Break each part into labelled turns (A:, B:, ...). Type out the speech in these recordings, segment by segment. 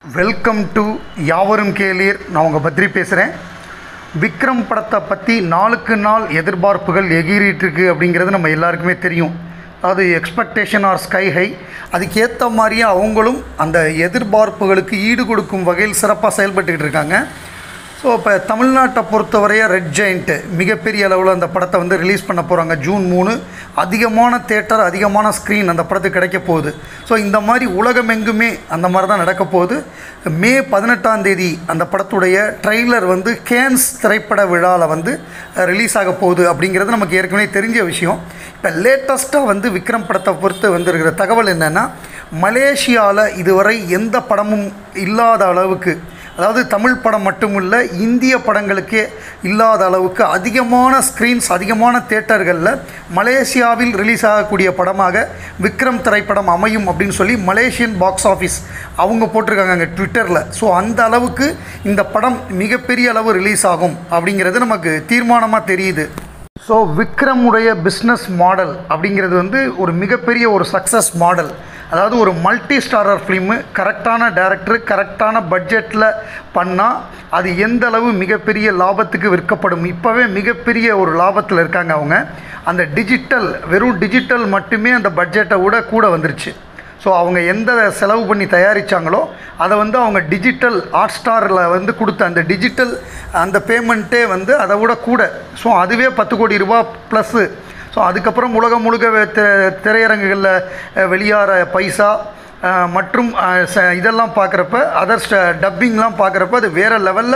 A: welcome to யாவரும் கேளீர் நான் உங்கள் பத்ரி பேசுகிறேன் விக்ரம் படத்தை பற்றி நாளுக்கு நாள் எதிர்பார்ப்புகள் எகிறிட்டு இருக்கு அப்படிங்கிறது நம்ம எல்லாருக்குமே தெரியும் அது எக்ஸ்பெக்டேஷன் ஆர் ஸ்கை ஹை அதுக்கேற்ற மாதிரியே அவங்களும் அந்த எதிர்பார்ப்புகளுக்கு ஈடு கொடுக்கும் வகையில் சிறப்பாக செயல்பட்டுக்கிட்டு இருக்காங்க ஸோ இப்போ தமிழ்நாட்டை பொறுத்தவரைய ரெட் ஜெயிண்ட்டு மிகப்பெரிய அளவில் அந்த படத்தை வந்து ரிலீஸ் பண்ண போகிறாங்க ஜூன் மூணு அதிகமான தேட்டர் அதிகமான ஸ்க்ரீன் அந்த படத்துக்கு கிடைக்க போகுது ஸோ இந்த மாதிரி உலகமெங்குமே அந்த மாதிரி தான் நடக்க போகுது மே பதினெட்டாம் தேதி அந்த படத்துடைய ட்ரெய்லர் வந்து கேன்ஸ் திரைப்பட விழாவில் வந்து ரிலீஸ் ஆக போகுது அப்படிங்கிறது நமக்கு ஏற்கனவே தெரிஞ்ச விஷயம் இப்போ லேட்டஸ்ட்டாக வந்து விக்ரம் படத்தை பொறுத்து வந்திருக்கிற தகவல் என்னென்னா மலேசியாவில் இதுவரை எந்த படமும் இல்லாத அளவுக்கு அதாவது தமிழ் படம் மட்டுமில்ல இந்திய படங்களுக்கே இல்லாத அளவுக்கு அதிகமான ஸ்க்ரீன்ஸ் அதிகமான தேட்டர்களில் மலேசியாவில் ரிலீஸ் ஆகக்கூடிய படமாக விக்ரம் திரைப்படம் அமையும் அப்படின்னு சொல்லி மலேசியன் பாக்ஸ் ஆஃபீஸ் அவங்க போட்டிருக்காங்க அங்கே ட்விட்டரில் ஸோ அந்த அளவுக்கு இந்த படம் மிகப்பெரிய அளவு ரிலீஸ் ஆகும் அப்படிங்கிறது நமக்கு தீர்மானமாக தெரியுது ஸோ விக்ரமுடைய பிஸ்னஸ் மாடல் அப்படிங்கிறது வந்து ஒரு மிகப்பெரிய ஒரு சக்ஸஸ் மாடல் அதாவது ஒரு மல்டி ஸ்டாரர் ஃபிலிமு கரெக்டான டேரக்டர் கரெக்டான பட்ஜெட்டில் பண்ணால் அது எந்த அளவு மிகப்பெரிய லாபத்துக்கு விற்கப்படும் இப்போவே மிகப்பெரிய ஒரு லாபத்தில் இருக்காங்க அவங்க அந்த டிஜிட்டல் வெறும் டிஜிட்டல் மட்டுமே அந்த பட்ஜெட்டை விட கூட வந்துருச்சு ஸோ அவங்க எந்த செலவு பண்ணி தயாரித்தாங்களோ அதை வந்து அவங்க டிஜிட்டல் ஹாட் ஸ்டாரில் வந்து கொடுத்த அந்த டிஜிட்டல் அந்த பேமெண்ட்டே வந்து அதை விட கூட ஸோ அதுவே பத்து கோடி ரூபா ப்ளஸ்ஸு ஸோ அதுக்கப்புறம் உலகம் முழுக்க வெ- தி- திரையரங்குகளில் அஹ், வெளியாகிற பைசா அஹ், மற்றும் அஹ், ச- இதெல்லாம் பார்க்குறப்ப அதர் டப்பிங்லாம் பார்க்குறப்ப அது வேறு லெவலில்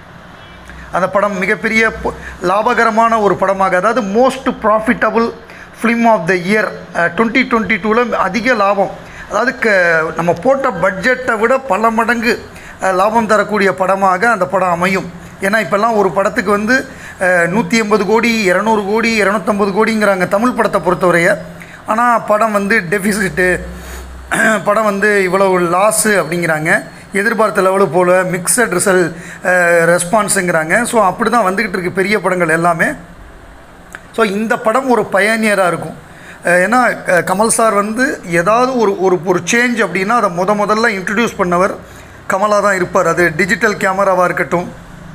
A: அந்த படம் மிகப்பெரிய பொ- லாபகரமான ஒரு படமாக அதாவது most profitable film of the year twenty twenty டூவில் அதிக லாபம் அதாவது க நம்ம போட்ட பட்ஜெட்டை விட பல மடங்கு அஹ், லாபம் தரக்கூடிய படமாக அந்த படம் அமையும் ஏன்னா இப்போல்லாம் ஒரு படத்துக்கு வந்து நூற்றி எண்பது கோடி இரநூறு கோடி இரநூத்தம்பது கோடிங்கிறாங்க தமிழ் படத்தை பொறுத்தவரைய ஆனால் படம் வந்து டெபிசிட்டு படம் வந்து இவ்வளவு லாஸு அப்படிங்கிறாங்க எதிர்பார்த்த லெவலு போல் மிக்சட் ரிசல்ட் ரெஸ்பான்ஸுங்கிறாங்க ஸோ அப்படி தான் வந்துக்கிட்டு இருக்கு பெரிய படங்கள் எல்லாமே ஸோ இந்த படம் ஒரு பயனியராக இருக்கும் அஹ் ஏன்னா அஹ் கமல் சார் வந்து ஏதாவது ஒரு ஒரு ஒரு சேஞ்ச் அப்படின்னா அதை முத முதல்ல இன்ட்ரடியூஸ் பண்ணவர் கமலாக தான் இருப்பார் அது டிஜிட்டல் கேமராவாக இருக்கட்டும்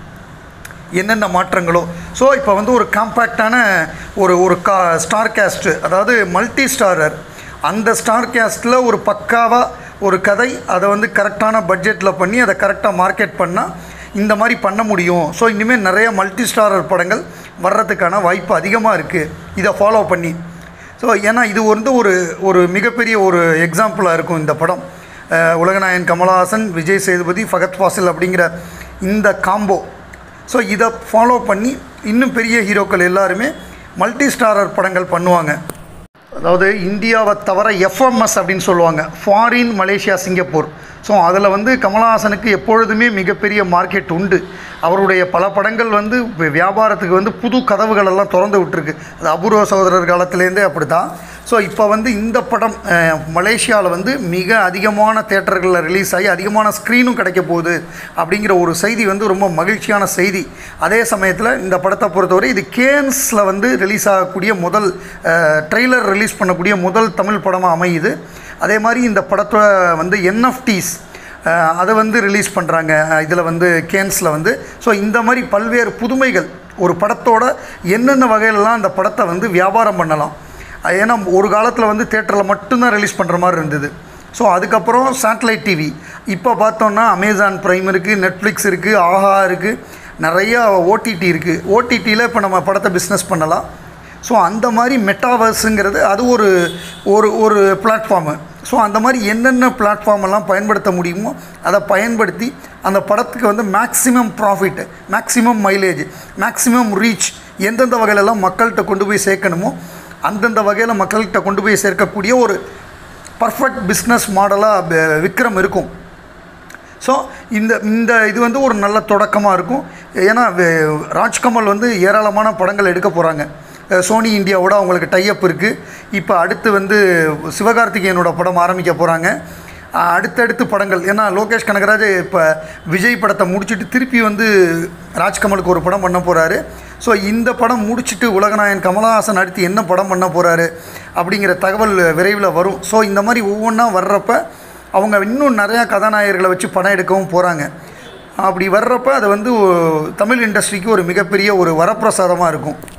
A: என்னென்ன மாற்றங்களோ ஸோ இப்போ வந்து ஒரு காம்பேக்டான ஒரு ஒரு கா ஸ்டார் கேஸ்ட்டு அதாவது மல்டி ஸ்டாரர் அந்த ஸ்டார் கேஸ்ட்டில் ஒரு பக்காவாக ஒரு கதை அதை வந்து கரெக்டான பட்ஜெட்டில் பண்ணி அதை கரெக்டாக மார்க்கெட் பண்ணால் இந்த மாதிரி பண்ண முடியும் ஸோ இனிமேல் நிறைய மல்டி ஸ்டாரர் படங்கள் வர்றதுக்கான வாய்ப்பு அதிகமாக இருக்குது இதை ஃபாலோ பண்ணி ஸோ ஏன்னா இது வந்து ஒரு ஒரு மிகப்பெரிய ஒரு எக்ஸாம்பிளாக இருக்கும் இந்த படம் அஹ் உலகநாயகன் கமலஹாசன் விஜய் சேதுபதி ஃபகத் ஃபாசில் அப்படிங்கிற இந்த காம்போ ஸோ இதை ஃபாலோ பண்ணி இன்னும் பெரிய ஹீரோக்கள் எல்லாருமே மல்டி ஸ்டாரர் படங்கள் பண்ணுவாங்க அதாவது இந்தியாவை தவிர எஃப்எம்எஸ் அப்படின்னு சொல்லுவாங்க ஃபாரின் மலேசியா சிங்கப்பூர் ஸோ அதில் வந்து கமலஹாசனுக்கு எப்பொழுதுமே மிகப்பெரிய மார்க்கெட் உண்டு அவருடைய பல படங்கள் வந்து வி- வியாபாரத்துக்கு வந்து புது கதவுகள் எல்லாம் திறந்து விட்டுருக்கு அது அபூர்வ சகோதரர் காலத்துலேருந்தே அப்படி தான் ஸோ இப்போ வந்து இந்த படம் மலேசியாவில் வந்து மிக அதிகமான தேட்டர்களில் ரிலீஸ் ஆகி அதிகமான ஸ்க்ரீனும் கிடைக்க போகுது அப்படிங்கிற ஒரு செய்தி வந்து ரொம்ப மகிழ்ச்சியான செய்தி அதே சமயத்தில் இந்த படத்தை பொறுத்தவரை இது கேன்ஸில் வந்து ரிலீஸ் ஆகக்கூடிய முதல் ட்ரெய்லர் ரிலீஸ் பண்ணக்கூடிய முதல் தமிழ் படமாக அமையுது அதே மாதிரி இந்த படத்தை வந்து என்எஃப்டிஸ் அதை வந்து ரிலீஸ் பண்ணுறாங்க இதில் வந்து கேன்ஸில் வந்து ஸோ இந்த மாதிரி பல்வேறு புதுமைகள் ஒரு படத்தோட என்னென்ன வகையிலலாம் அந்த படத்தை வந்து வியாபாரம் பண்ணலாம் அது ஏன்னா ஒரு காலத்தில் வந்து தேட்டரில் மட்டும்தான் ரிலீஸ் பண்ணுற மாதிரி இருந்தது ஸோ அதுக்கப்புறம் சேட்டலைட் டிவி இப்போ பார்த்தோன்னா அமேசான் ப்ரைம் இருக்குது நெட்ஃப்ளிக்ஸ் இருக்குது ஆஹா இருக்குது நிறையா ஓடிடி இருக்குது ஓடிடியில் இப்போ நம்ம படத்தை பிஸ்னஸ் பண்ணலாம் ஸோ அந்த மாதிரி மெட்டாவர்ஸுங்கிறது அது ஒரு ஒரு ஒரு பிளாட்ஃபார்மு ஸோ அந்த மாதிரி என்னென்ன பிளாட்ஃபார்ம் எல்லாம் பயன்படுத்த முடியுமோ அதை பயன்படுத்தி அந்த படத்துக்கு வந்து maximum profit maximum mileage maximum reach எந்தெந்த வகையிலெல்லாம் மக்கள்கிட்ட கொண்டு போய் சேர்க்கணுமோ அந்தந்த வகையில் மக்கள்கிட்ட கொண்டு போய் சேர்க்கக்கூடிய ஒரு பர்ஃபெக்ட் பிஸ்னஸ் மாடலாக விக்ரம் இருக்கும் ஸோ இந்த இந்த இது வந்து ஒரு நல்ல தொடக்கமாக இருக்கும் ஏன்னா வே- ராஜ்கமல் வந்து ஏராளமான படங்கள் எடுக்க போகிறாங்க சோனி இந்தியாவோட அவங்களுக்கு டைப் இருக்குது இப்போ அடுத்து வந்து சிவகார்த்திகேயனோட படம் ஆரம்பிக்க போகிறாங்க அடுத்தடுத்து படங்கள் ஏன்னா லோகேஷ் கனகராஜ் இப்போ விஜய் படத்தை முடிச்சுட்டு திருப்பி வந்து ராஜ்கமலுக்கு ஒரு படம் பண்ண போகிறாரு ஸோ இந்த படம் முடிச்சுட்டு உலகநாயகன் கமலஹாசன் அடுத்து என்ன படம் பண்ண போகிறாரு அப்படிங்கிற தகவல் விரைவில் வரும் ஸோ இந்த மாதிரி ஒவ்வொன்றா வர்றப்ப அவங்க இன்னும் நிறையா கதாநாயகர்களை வச்சு படம் எடுக்கவும் போகிறாங்க அப்படி வர்றப்ப அது வந்து ஒ- தமிழ் இண்டஸ்ட்ரிக்கு ஒரு மிகப்பெரிய ஒரு வரப்பிரசாதமாக இருக்கும்